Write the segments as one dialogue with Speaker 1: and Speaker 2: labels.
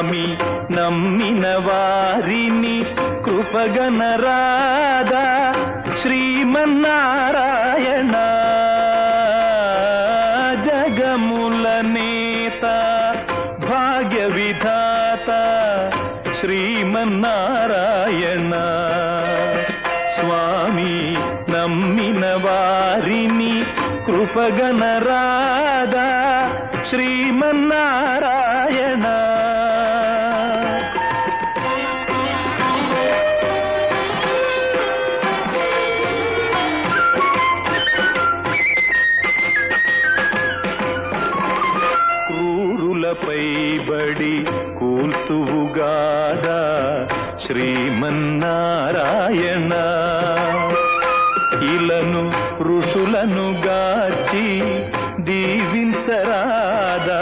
Speaker 1: స్వామి నమ్మిన వారిని కృపగనరాదా శ్రీమన్నారాయణ జగముల నేత భాగ్య విధాత శ్రీమన్నారాయణ స్వామి నమ్మిన వారిని కృపగనరాదా శ్రీమన్నారాయణ క్రూరులపై బడి కూల్తువుగాదా శ్రీమన్నారాయణ ఇలను ఋషులను గాచి దీవించరాదా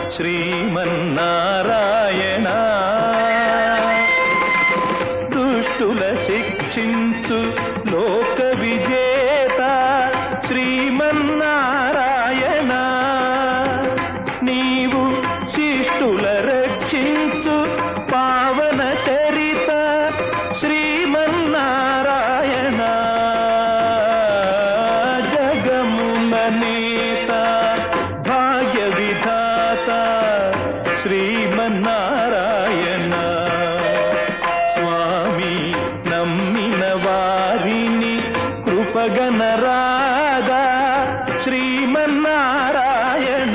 Speaker 1: శ్రీమన్నారాయణ దుష్టుల శిక్షించు లోక విజేత శ్రీమన్నారాయణ నీవు శిష్టుల రక్షించు పావన చరిత శ్రీమన్నారాయణ జగముల నేత భాగ్య విధాత శ్రీమన్నారాయణ స్వామి నమ్మిన వారిని కృపగనరాదా శ్రీమన్నారాయణ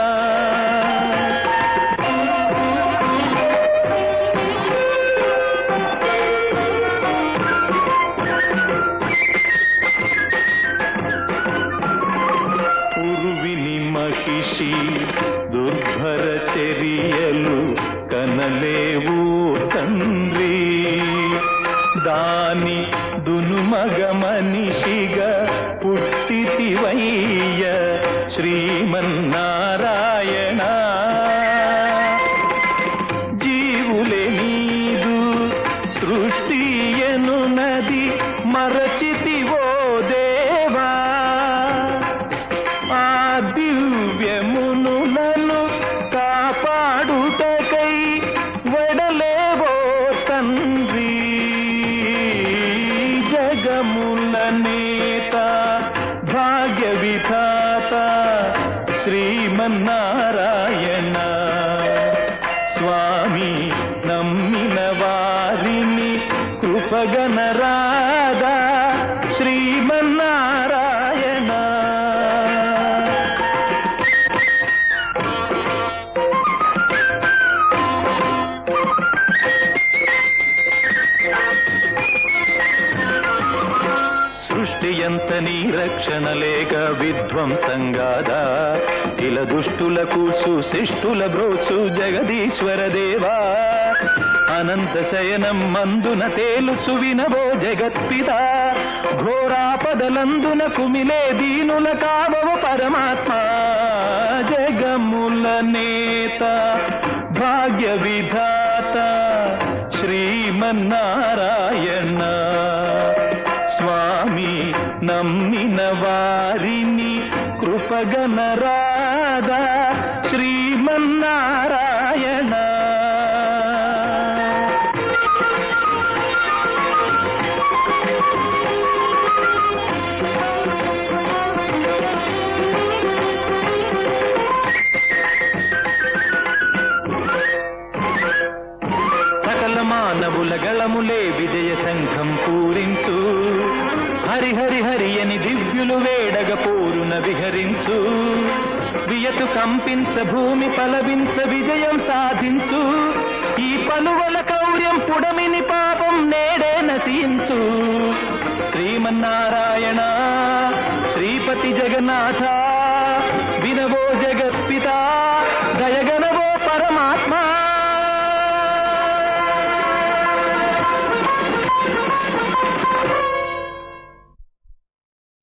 Speaker 1: పురువిని మహిషి దుర్భర చర్యలు కనలేవు తండ్రి దాని దునుమగ మనిషిగా పుట్టితివయ్య శ్రీమన్నారాయణ జీవులే నీదు సృష్టియను నది మరచితివో దేవా ఆ దివ్యమునులను కాపాడుటకై వడలేవో తండ్రి జగముల నేత భాగ్య విధాత శ్రీమన్నారాయణ స్వామి నమ్మిన వారిని కృపగనరాదా శ్రీమన్నారాయణ సృష్టి ఎంత నీ రక్షణ లేక విధ్వంసంగాదా ఇల దుష్టులకు సుశిష్టుల బ్రోచు జగదీశ్వర దేవా అనంత శయనం మందున తేలుసు వినవో జగత్పిత ఘోరాపదలందున కుమిలే దీనుల కావవు పరమాత్మ జగముల నేత భాగ్య విధాత శ్రీమన్నారాయణ స్వామి నమ్మిన వారిని కృపగనరాదా శ్రీమన్నారాయణ సకల మానవుల గళములే విజయ శంఖం పూరించు హరి హరి హరి అని దివ్యులు వేడగ పోరున విహరించు వియతు కంపించ భూమి పలవించ విజయం సాధించు ఈ పలువల కౌర్యం పుడమిని పాపం నేడే నశించు శ్రీమన్నారాయణ శ్రీపతి జగన్నాథ వినవో జగత్పిత